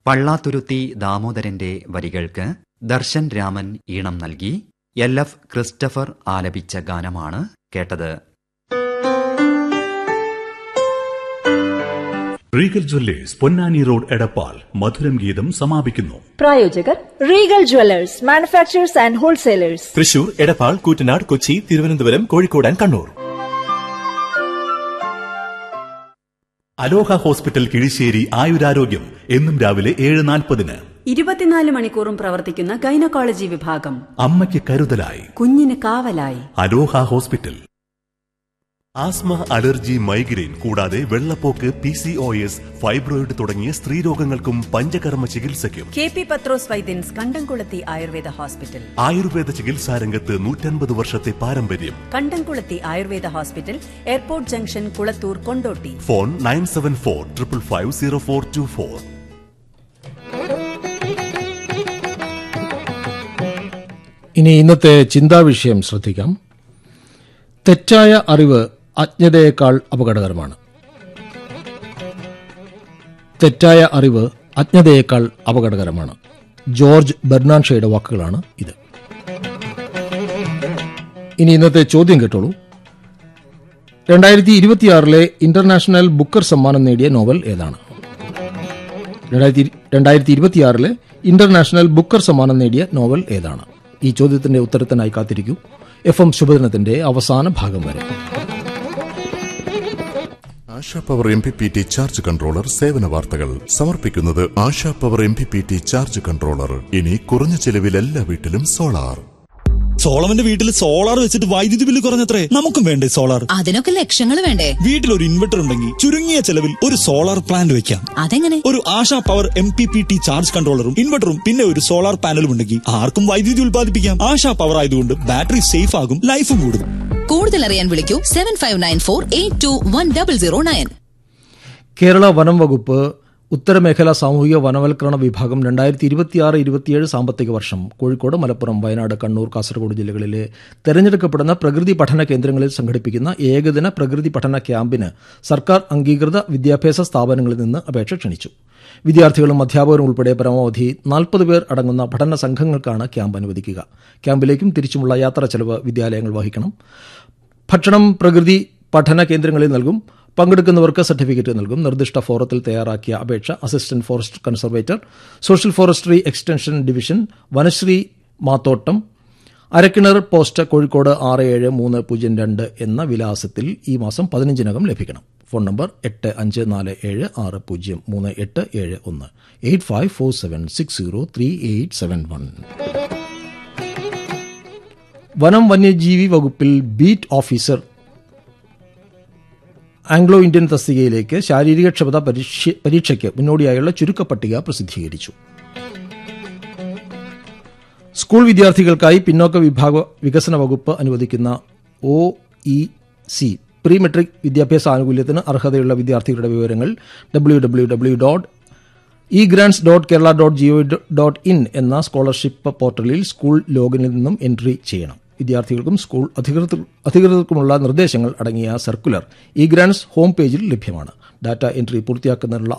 പള്ളാത്തുരുത്തി ദാമോദരന്റെ വരികൾക്ക് ദർശൻ രാമൻ ഈണം നൽകി എൽ എഫ് ക്രിസ്റ്റഫർ ആലപിച്ച ഗാനമാണ് കേട്ടത് Regal jewellers Ponnani road Edappal മധുരം ഗീതം സമാപിക്കുന്നു പ്രായോജകർ Regal jewellers manufacturers and wholesalers Thrissur Edappal Koottanad Kochi Thiruvananthapuram Kozhikode and Kannur Aloha hospital Kizhissery ആയുരാരോഗ്യം എന്നും രാവിലെ ഏഴ് നാൽപ്പതിന് ഇരുപത്തിനാല് മണിക്കൂറും പ്രവർത്തിക്കുന്ന ഗൈനക്കോളജി വിഭാഗം അമ്മയ്ക്ക് കരുതലായി കുഞ്ഞിന് കാവലായി Aloha hospital asthma allergy migraine കൂടാതെ വെള്ളപ്പോക്ക് P C O S fibroid തുടങ്ങിയ സ്ത്രീരോഗങ്ങൾക്കും പഞ്ചകർമ്മ ചികിത്സയ്ക്കും കെ പി പത്രോസ് വൈദ്യൻസ് കണ്ടംകുളത്തി ആയുർവേദ ഹോസ്പിറ്റൽ ആയുർവേദ ചികിത്സാ രംഗത്ത് നൂറ്റൻപത് വർഷത്തെ പാരമ്പര്യം Kandamkulathi Ayurveda hospital airport junction Kulathur Kondotty phone nine seven four triple five zero four two four ഇനി ഇന്നത്തെ ചിന്താവിഷയം ശ്രദ്ധിക്കാം തെറ്റായ അറിവ് അജ്ഞതയേക്കാൾ അപകടകരമാണ് തെറ്റായ അറിവ് അജ്ഞതയേക്കാൾ അപകടകരമാണ് ജോർജ് ബെർണാൻഷയുടെ വാക്കുകളാണ് ഇത് ഇനി ഇന്നത്തെ ചോദ്യം കേട്ടോളൂ രണ്ടായിരത്തി ഇരുപത്തിയാറിലെ ഇന്റർനാഷണൽ ബുക്കർ സമ്മാനം നേടിയ നോവൽ ഏതാണ് രണ്ടായിരത്തി രണ്ടായിരത്തി ഇരുപത്തിയാറിലെ ഇന്റർനാഷണൽ ബുക്കർ സമ്മാനം നേടിയ നോവൽ ഏതാണ് ഈ ചോദ്യത്തിന്റെ ഉത്തരത്തിനായി കാത്തിരിക്കൂ എഫ് എം ശുഭദിനത്തിന്റെ അവസാന ഭാഗം വരെ Asha power M P P T charge controller സേവന വാർത്തകൾ സമർപ്പിക്കുന്നത് Asha power M P P T charge controller ഇനി കുറഞ്ഞ ചെലവിൽ എല്ലാ വീട്ടിലും സോളാർ സോളവന്റെ വീട്ടിൽ സോളാർ വെച്ചിട്ട് വൈദ്യുതി ബില്ല് കുറഞ്ഞത്രേ നമുക്കും വേണ്ടേ സോളാർ അതിനൊക്കെ ലക്ഷങ്ങൾ വേണ്ടേ വീട്ടിൽ ഒരു ഇൻവെർട്ടർ ഉണ്ടെങ്കിൽ ചുരുങ്ങിയ ചെലവിൽ ഒരു സോളാർ പ്ലാന്റ് വെക്കാം അതെങ്ങനെ ഒരു Asha power M P P T charge കൺട്രോളറും ഇൻവെർട്ടറും പിന്നെ ഒരു സോളാർ പാനലും ഉണ്ടെങ്കിൽ ആർക്കും വൈദ്യുതി ഉൽപ്പാദിപ്പിക്കാം ആശാ പവർ ആയതുകൊണ്ട് ബാറ്ററി സേഫ് ആകും ലൈഫും കൂടും കൂടുതൽ അറിയാൻ വിളിക്കൂ seven five nine four eight two one double zero nine Kerala വനം വകുപ്പ് ഉത്തരമേഖല സാമൂഹിക വനവൽക്കരണ വിഭാഗം രണ്ടായിരത്തി ഇരുപത്തിയാറ് ഇരുപത്തിയേഴ് സാമ്പത്തിക വർഷം കോഴിക്കോട് മലപ്പുറം വയനാട് കണ്ണൂർ കാസർഗോഡ് ജില്ലകളിലെ തെരഞ്ഞെടുക്കപ്പെടുന്ന പ്രകൃതി പഠന കേന്ദ്രങ്ങളിൽ സംഘടിപ്പിക്കുന്ന ഏകദിന പ്രകൃതി പഠന ക്യാമ്പിന് സർക്കാർ അംഗീകൃത വിദ്യാഭ്യാസ സ്ഥാപനങ്ങളിൽ നിന്ന് അപേക്ഷ ക്ഷണിച്ചു വിദ്യാർത്ഥികളും അധ്യാപകരും ഉൾപ്പെടെ പരമാവധി നാൽപ്പത് പേർ അടങ്ങുന്ന പഠന സംഘങ്ങൾക്കാണ് ക്യാമ്പ് അനുവദിക്കുക ക്യാമ്പിലേക്കും തിരിച്ചുമുള്ള യാത്രാ ചെലവ് വിദ്യാലയങ്ങൾ വഹിക്കണം ഭക്ഷണം പ്രകൃതി പഠന കേന്ദ്രങ്ങളിൽ നൽകും പങ്കെടുക്കുന്നവർക്ക് സർട്ടിഫിക്കറ്റ് നൽകും നിർദ്ദിഷ്ട ഫോറത്തിൽ തയ്യാറാക്കിയ അപേക്ഷ assistant forest conservator social forestry extension division Vanasree Mathottam Arakkinar post Kozhikode ആറ് ഏഴ് മൂന്ന് പൂജ്യം രണ്ട് എന്ന വിലാസത്തിൽ ഈ മാസം പതിനഞ്ചിനകം ലഭിക്കണം ഫോൺ നമ്പർ എട്ട് അഞ്ച് നാല് ഏഴ് ആറ് പൂജ്യം മൂന്ന് എട്ട് ഏഴ് ഒന്ന് eight five four seven six zero three eight seven one വനം വന്യജീവി വകുപ്പിൽ ബീറ്റ് ഓഫീസർ ആംഗ്ലോ ഇന്ത്യൻ തസ്തികയിലേക്ക് ശാരീരികക്ഷമത പരീക്ഷ- പരീക്ഷയ്ക്ക് മുന്നോടിയായുള്ള ചുരുക്കപ്പട്ടിക പ്രസിദ്ധീകരിച്ചു സ്കൂൾ വിദ്യാർത്ഥികൾക്കായി പിന്നോക്ക വിഭാഗ വികസന വകുപ്പ് അനുവദിക്കുന്ന O E C pre matric വിദ്യാഭ്യാസ ആനുകൂല്യത്തിന് അർഹതയുള്ള വിദ്യാർത്ഥികളുടെ വിവരങ്ങൾ W W W dot E grants dot Kerala dot G O dot in എന്ന സ്കോളർഷിപ്പ് പോർട്ടലിൽ സ്കൂൾ ലോഗിനിൽ നിന്നും എൻട്രി ചെയ്യണം വിദ്യാർത്ഥികൾക്കും സ്കൂൾ അധികൃതർ അധികൃതർക്കുമുള്ള നിർദ്ദേശങ്ങൾ അടങ്ങിയ സർക്കുലർ ഇ ഗ്രാൻസ് ഹോം പേജിൽ ലഭ്യമാണ് ഡാറ്റ എൻട്രി പൂർത്തിയാക്കുന്നതിനുള്ള